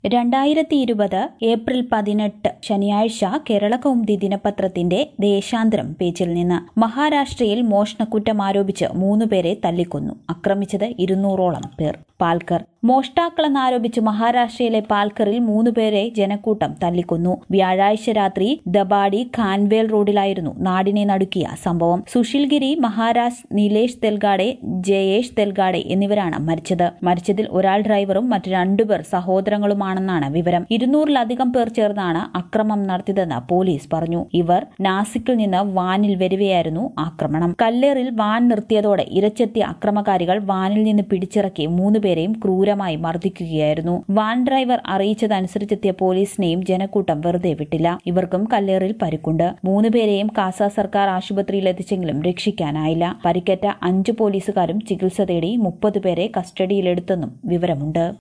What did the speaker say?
രണ്ടായിരത്തി ഇരുപത് ഏപ്രിൽ പതിനെട്ട് ശനിയാഴ്ച കേരള കൗമുദി ദിനപത്രത്തിന്റെ ദേശാന്തരം പേജിൽ നിന്ന് മഹാരാഷ്ട്രയിൽ മോഷണക്കുറ്റം ആരോപിച്ച് മൂന്നുപേരെ തല്ലിക്കൊന്നു ആക്രമിച്ചത് ഇരുന്നൂറോളം പേർ പാൽക്കർ മോഷ്ടാക്കളെന്നാരോപിച്ച് മഹാരാഷ്ട്രയിലെ പാൽക്കറിൽ മൂന്നുപേരെ ജനക്കൂട്ടം തല്ലിക്കൊന്നു വ്യാഴാഴ്ച രാത്രി ദബാഡി ഖാൻവേൽ റോഡിലായിരുന്നു നാടിനെ നടുക്കിയ സംഭവം സുശീൽഗിരി മഹാരാജ് നിലേഷ് തെൽഗാഡെ ജയേഷ് തെൽഗാഡെ എന്നിവരാണ് മരിച്ചത് മരിച്ചതിൽ ഒരാൾ ഡ്രൈവറും മറ്റു രണ്ടുപേർ സഹോദരങ്ങളുമാണെന്നാണ് വിവരം ഇരുന്നൂറിലധികം പേർ ചേർന്നാണ് അക്രമം നടത്തിയതെന്ന് പോലീസ് പറഞ്ഞു ഇവർ നാസിക്കിൽ നിന്ന് വാനിൽ വരികയായിരുന്നു ആക്രമണം കല്ലേറിൽ വാൻ നിർത്തിയതോടെ ഇരച്ചെത്തിയ അക്രമകാരികൾ വാനിൽ നിന്ന് പിടിച്ചിറക്കി മൂന്നുപേരെയും ക്രൂരമായി മർദ്ദിക്കുകയായിരുന്നു വാൻ ഡ്രൈവർ അറിയിച്ചതനുസരിച്ചെത്തിയ പോലീസിനെയും ജനക്കൂട്ടം വെറുതെ വിട്ടില്ല ഇവർക്കും കല്ലേറിൽ പരിക്കുണ്ട് മൂന്നുപേരെയും കാസ സർക്കാർ ആശുപത്രിയിൽ എത്തിച്ചെങ്കിലും രക്ഷിക്കാനായില്ല പരിക്കേറ്റ അഞ്ച് പോലീസുകാരും ചികിത്സ തേടി മുപ്പത് പേരെ കസ്റ്റഡിയിലെടുത്തെന്നും വിവരമുണ്ട്